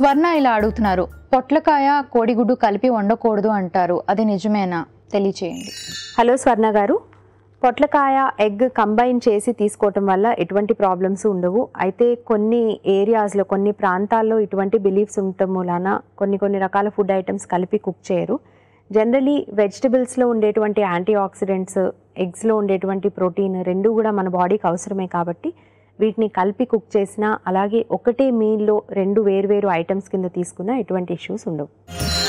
స్వర్ణ ఇలా అడుగుతున్నారు పొట్లకాయ కోడిగుడ్డు కలిపి వండకూడదు అంటారు అది నిజమేనా తెలియచేయండి హలో స్వర్ణ గారు పొట్లకాయ ఎగ్ కంబైన్ చేసి తీసుకోవటం వల్ల ఎటువంటి ప్రాబ్లమ్స్ ఉండవు అయితే కొన్ని ఏరియాస్లో కొన్ని ప్రాంతాల్లో ఇటువంటి బిలీఫ్స్ ఉండటం మూలాన కొన్ని కొన్ని రకాల ఫుడ్ ఐటమ్స్ కలిపి కుక్ చేయరు జనరలీ వెజిటబుల్స్లో ఉండేటువంటి యాంటీ ఆక్సిడెంట్స్ ఎగ్స్లో ఉండేటువంటి ప్రోటీన్ రెండు కూడా మన బాడీకి అవసరమే కాబట్టి వీటిని కలిపి కుక్ చేసినా అలాగే ఒకటే మీల్లో రెండు వేర్వేరు ఐటమ్స్ కింద తీసుకున్నా ఎటువంటి ఇష్యూస్ ఉండవు